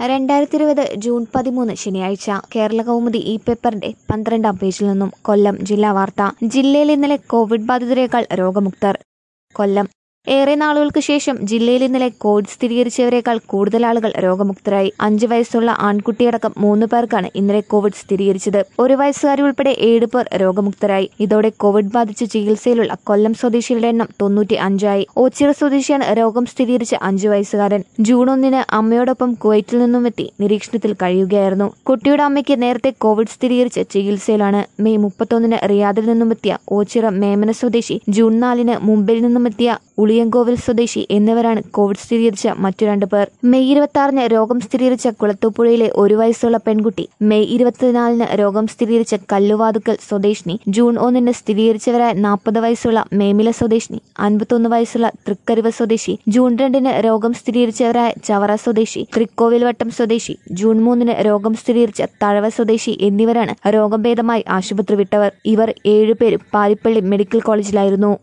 രണ്ടായിരത്തി ഇരുപത് ജൂൺ പതിമൂന്ന് ശനിയാഴ്ച കേരള കൗമുദി ഈ പേപ്പറിന്റെ പന്ത്രണ്ടാം പേജിൽ നിന്നും കൊല്ലം ജില്ലാ വാർത്ത ജില്ലയിൽ ഇന്നലെ കോവിഡ് ബാധിതരേക്കാൾ രോഗമുക്തർ കൊല്ലം ഏറെ നാളുകൾക്ക് ശേഷം ജില്ലയിൽ ഇന്നലെ കോവിഡ് സ്ഥിരീകരിച്ചവരെക്കാൾ കൂടുതൽ ആളുകൾ രോഗമുക്തരായി അഞ്ചു വയസ്സുള്ള ആൺകുട്ടിയടക്കം മൂന്ന് പേർക്കാണ് ഇന്നലെ കോവിഡ് സ്ഥിരീകരിച്ചത് ഒരു വയസ്സുകാരി ഉൾപ്പെടെ ഏഴ് പേർ രോഗമുക്തരായി ഇതോടെ കോവിഡ് ബാധിച്ച് ചികിത്സയിലുള്ള കൊല്ലം സ്വദേശികളുടെ എണ്ണം തൊണ്ണൂറ്റി അഞ്ചായി ഓച്ചിറ സ്വദേശിയാണ് രോഗം സ്ഥിരീകരിച്ച അഞ്ചു വയസ്സുകാരൻ ജൂൺ ഒന്നിന് അമ്മയോടൊപ്പം കുവൈറ്റിൽ നിന്നും എത്തി നിരീക്ഷണത്തിൽ കഴിയുകയായിരുന്നു കുട്ടിയുടെ അമ്മയ്ക്ക് നേരത്തെ കോവിഡ് സ്ഥിരീകരിച്ച് ചികിത്സയിലാണ് മെയ് മുപ്പത്തൊന്നിന് റിയാദിൽ നിന്നും എത്തിയ ഓച്ചിറ മേമന സ്വദേശി ജൂൺ നാലിന് മുംബൈയിൽ നിന്നും എത്തിയ ഉളിയങ്കോവിൽ സ്വദേശി എന്നിവരാണ് കോവിഡ് സ്ഥിരീകരിച്ച മറ്റു രണ്ടു പേർ മെയ് ഇരുപത്തി ആറിന് രോഗം സ്ഥിരീകരിച്ച കുളത്തൂപ്പുഴയിലെ ഒരു വയസ്സുള്ള പെൺകുട്ടി മെയ് ഇരുപത്തിനാലിന് രോഗം സ്ഥിരീകരിച്ച കല്ലുവാതുക്കൽ സ്വദേശിനി ജൂൺ ഒന്നിന് സ്ഥിരീകരിച്ചവരായ നാൽപ്പത് വയസ്സുള്ള മേമില സ്വദേശിനി അൻപത്തൊന്ന് വയസ്സുള്ള തൃക്കരിവ സ്വദേശി ജൂൺ രണ്ടിന് രോഗം സ്ഥിരീകരിച്ചവരായ ചവറ സ്വദേശി തൃക്കോവിൽവട്ടം സ്വദേശി ജൂൺ മൂന്നിന് രോഗം സ്ഥിരീകരിച്ച തഴവ സ്വദേശി എന്നിവരാണ് രോഗം ഭേദമായി ആശുപത്രി വിട്ടവർ ഇവർ ഏഴുപേരും പാരിപ്പള്ളി മെഡിക്കൽ കോളേജിലായിരുന്നു